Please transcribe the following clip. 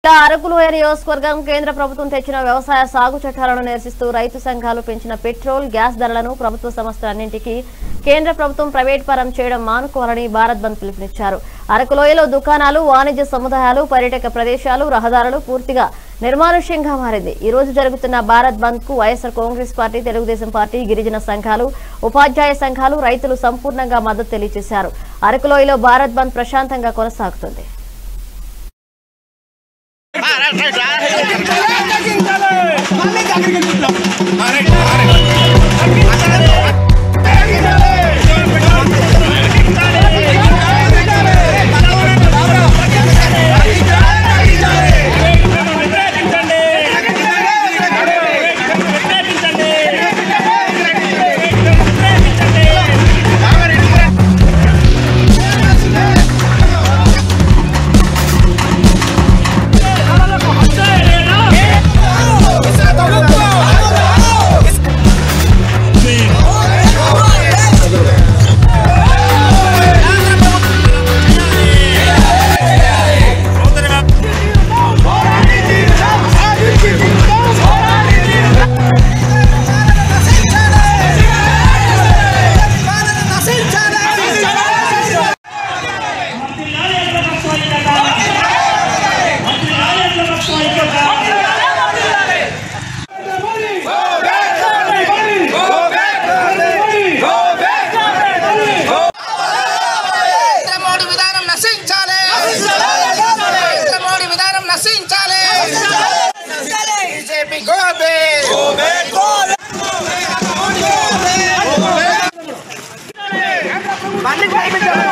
ఇక అరకులోయ నియోజకవర్గం కేంద్ర ప్రభుత్వం తెచ్చిన వ్యవసాయ సాగు చట్టాలను నిరసిస్తూ రైతు సంఘాలు పెంచిన పెట్రోల్ గ్యాస్ ధరలను ప్రభుత్వ సంస్థలన్నింటికీ కేంద్ర ప్రభుత్వం ప్రైవేట్ పరం చేయడం మానుకోవాలని భారత్ బంద్ పిలుపునిచ్చారు అరకులోయలో దుకాణాలు వాణిజ్య సముదాయాలు పర్యాటక ప్రదేశాలు రహదారులు పూర్తిగా నిర్మానుష్యంగా మారింది ఈ రోజు జరుగుతున్న భారత్ బంద్ కు Y S R Congress party Telugu Desam party గిరిజన సంఘాలు ఉపాధ్యాయ సంఘాలు రైతులు సంపూర్ణంగా మద్దతు తెలియజేశారు అరకులోయలో భారత్ బంద్ ప్రశాంతంగా కొనసాగుతుంది నరేంద్ర మోడీ విధానం నశించాలి నరేంద్ర మోడీ విధానం నశించాలి బీజేపీ గోబే మళ్ళీ